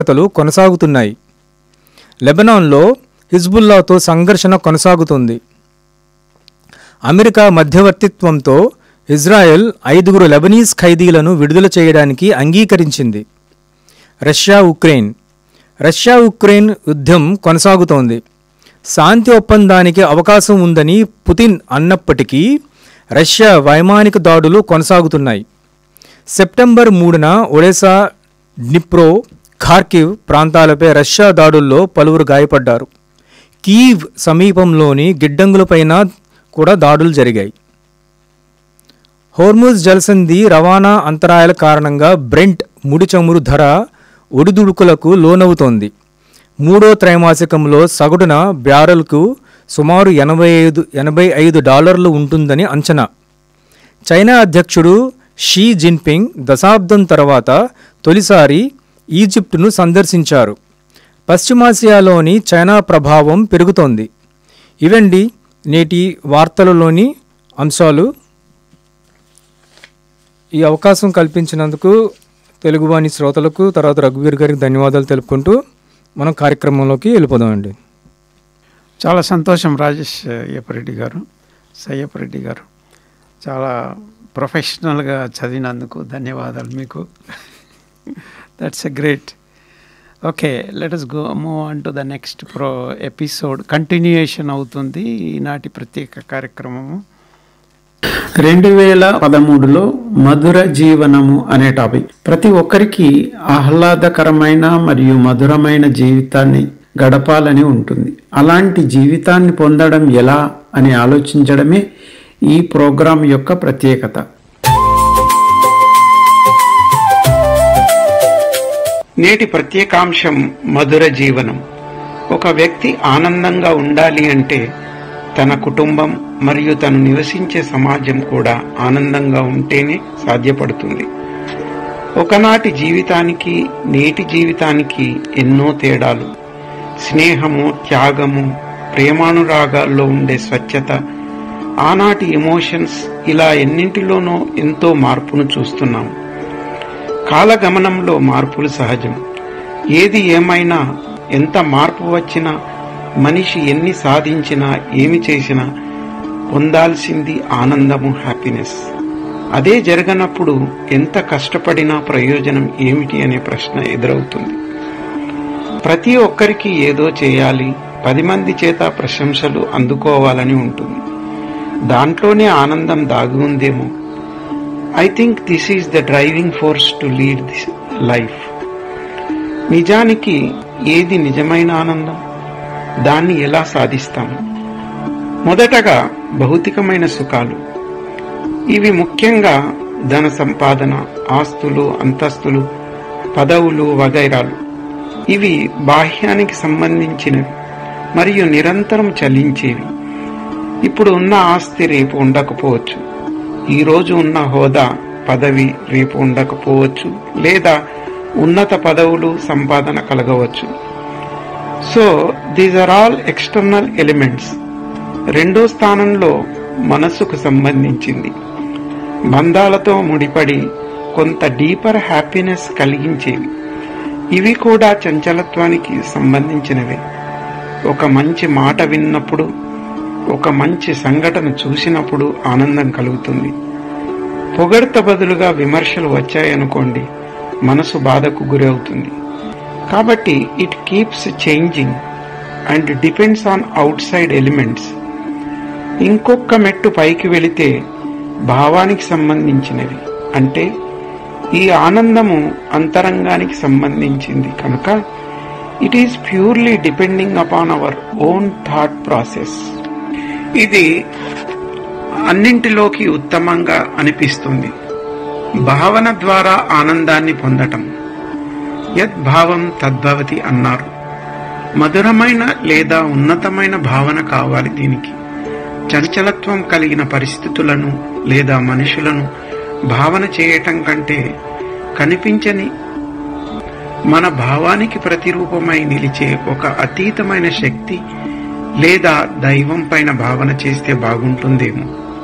కథలు కొనసాగుతున్నాయి లెబనాన్లో హిజ్బుల్లాతో సంఘర్షణ కొనసాగుతుంది అమెరికా మధ్యవర్తిత్వంతో ఇజ్రాయెల్ ఐదుగురు లెబనీస్ ఖైదీలను విడుదల చేయడానికి అంగీకరించింది రష్యా ఉక్రెయిన్ రష్యా ఉక్రెయిన్ యుద్ధం కొనసాగుతోంది శాంతి ఒప్పందానికి అవకాశం ఉందని పుతిన్ అన్నప్పటికీ రష్యా వైమానిక దాడులు కొనసాగుతున్నాయి సెప్టెంబర్ మూడున ఒడెసా డ్నిప్రో ఖార్కివ్ ప్రాంతాలపై రష్యా దాడుల్లో పలువురు గాయపడ్డారు కీవ్ సమీపంలోని గిడ్డంగులపైన కూడా దాడులు జరిగాయి హోర్ముజ్ జలసంధి రవాణా అంతరాయాల కారణంగా బ్రెంట్ ముడి చమురు ధర ఒడిదుడుకులకు లోనవుతోంది మూడో త్రైమాసికంలో సగటున బ్యారెల్కు సుమారు ఎనభై ఐదు ఎనభై ఐదు డాలర్లు ఉంటుందని అంచనా చైనా అధ్యక్షుడు షీ జిన్పింగ్ దశాబ్దం తర్వాత తొలిసారి ఈజిప్టును సందర్శించారు పశ్చిమాసియాలోని చైనా ప్రభావం పెరుగుతోంది ఇవండి నేటి వార్తలలోని అంశాలు ఈ అవకాశం కల్పించినందుకు తెలుగువాణి శ్రోతలకు తర్వాత రఘువీర్ గారికి ధన్యవాదాలు తెలుపుకుంటూ మనం కార్యక్రమంలోకి వెళ్ళిపోదామండి చాలా సంతోషం రాజేష్ అయ్యప్పరెడ్డి గారు సయ్యప్పరెడ్డి గారు చాలా ప్రొఫెషనల్గా చదివినందుకు ధన్యవాదాలు మీకు that's a great okay let us go move on to the next pro episode continuation అవుతుంది ఈనాటి ప్రత్యేక కార్యక్రమము రెండు వేల పదమూడులో మధుర జీవనము అనే టాపిక్ ప్రతి ఒక్కరికి ఆహ్లాదకరమైన మరియు మధురమైన జీవితాన్ని గడపాలని ఉంటుంది అలాంటి జీవితాన్ని పొందడం ఎలా అని ఆలోచించడమే ఈ ప్రోగ్రాం యొక్క ప్రత్యేకత నేటి ప్రత్యేకాంశం మధుర జీవనం ఒక వ్యక్తి ఆనందంగా ఉండాలి అంటే తన కుటుంబం మరియు తను నివసించే సమాజం కూడా ఆనందంగా ఉంటేనే సాధ్యపడుతుంది ఒకనాటి జీవితానికి నేటి జీవితానికి ఎన్నో తేడాలు స్నేహము త్యాగము ప్రేమానురాగాల్లో ఉండే స్వచ్ఛత ఆనాటి ఎమోషన్స్ ఇలా ఎన్నింటిలోనో ఎంతో మార్పును చూస్తున్నాం కాలగమనంలో మార్పులు సహజం ఏది ఏమైనా ఎంత మార్పు వచ్చినా మనిషి ఎన్ని సాధించినా ఏమి చేసినా పొందాల్సింది ఆనందము హ్యాపీనెస్ అదే జరగనప్పుడు ఎంత కష్టపడినా ప్రయోజనం ఏమిటి అనే ప్రశ్న ఎదురవుతుంది ప్రతి ఒక్కరికి ఏదో చేయాలి పది మంది చేత ప్రశంసలు అందుకోవాలని ఉంటుంది దాంట్లోనే ఆనందం దాగి ఉందేమో I think this is the driving force to lead this life నిజానికి ఏది నిజమైన ఆనందం దాన్ని ఎలా సాధిస్తాము మొదటగా భౌతికమైన సుఖాలు ఇవి ముఖ్యంగా ధన సంపాదన ఆస్తులు అంతస్తులు పదవులు వగైరాలు ఇవి బాహ్యానికి సంబంధించినవి మరియు నిరంతరం చలించేవి ఇప్పుడు ఉన్న ఆస్తి రేపు ఉండకపోవచ్చు ఈ రోజు ఉన్న హోదా పదవి రేపు ఉండకపోవచ్చు లేదా ఉన్నత పదవులు సంపాదన కలగవచ్చు so these are all external elements రెండో స్థానంలో మనస్సుకు సంబంధించింది బంధాలతో ముడిపడి కొంత డీపర్ హ్యాపీనెస్ కలిగించేవి ఇవి కూడా చంచలత్వానికి సంబంధించినవే ఒక మంచి మాట విన్నప్పుడు ఒక మంచి సంఘటన చూసినప్పుడు ఆనందం కలుగుతుంది పొగడ్త బదులుగా విమర్శలు వచ్చాయనుకోండి మనసు బాధకు గురవుతుంది కాబట్టి it keeps changing and depends on outside elements ఇంకొక మెట్టు పైకి వెళితే భావానికి సంబంధించినవి అంటే ఈ ఆనందము అంతరంగానికి సంబంధించింది కనుక it is purely depending upon our own thought process ఇది అన్నింటిలోకి ఉత్తమంగా అనిపిస్తుంది భావన ద్వారా ఆనందాన్ని పొందటం యద్భావం తద్భవతి అన్నారు మధురమైన లేదా ఉన్నతమైన భావన కావాలి దీనికి చంచలత్వం కలిగిన పరిస్థితులను లేదా మనుషులను భావన చేయటం కంటే కనిపించని మన భావానికి ప్రతిరూపమై నిలిచే ఒక అతీతమైన శక్తి లేదా దైవం పైన భావన చేస్తే బాగుంటుందేమో